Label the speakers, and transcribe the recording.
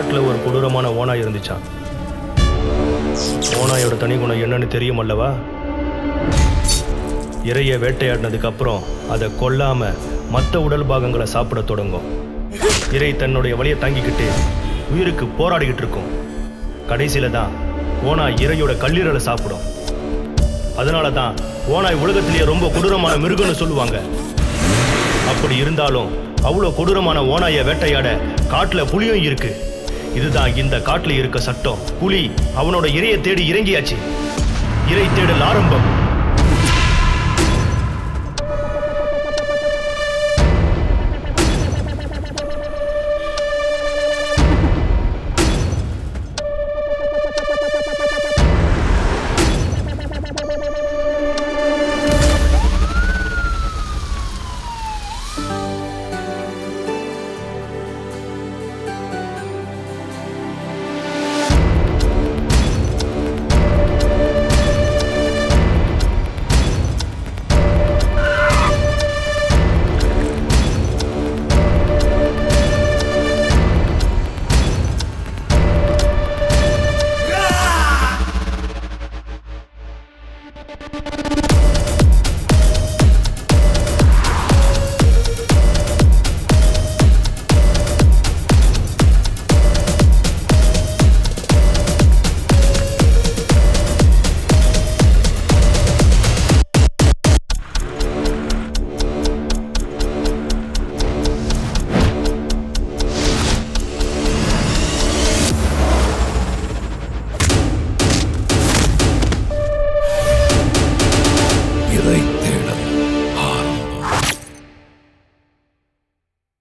Speaker 1: காட்டுல ஒரு கொடூரமான ஓனாய் இருந்துச்சான் ஓனாயோட தனி குணம் என்னன்னு தெரியும் அல்லவா இறைய வேட்டையாடினதுக்கு அப்புறம் அதை கொல்லாம மற்ற உடல் பாகங்களை சாப்பிட தொடங்கும் இறை தன்னுடைய வழியை தாங்கிக்கிட்டு உயிருக்கு போராடிக்கிட்டு இருக்கும் கடைசியில தான் ஓனாய் இறையோட கல்லீரலை சாப்பிடும் அதனால தான் ஓனாய் உலகத்திலேயே ரொம்ப கொடூரமான மிருகம்னு சொல்லுவாங்க அப்படி இருந்தாலும் அவ்வளோ கொடூரமான ஓனாயை வேட்டையாட காட்டுல புலியும் இருக்கு இதுதான் இந்த காட்டுல இருக்க சட்டம் புலி அவனோட இரையை தேடி இறங்கியாச்சு இறை தேடல் ஆரம்பம்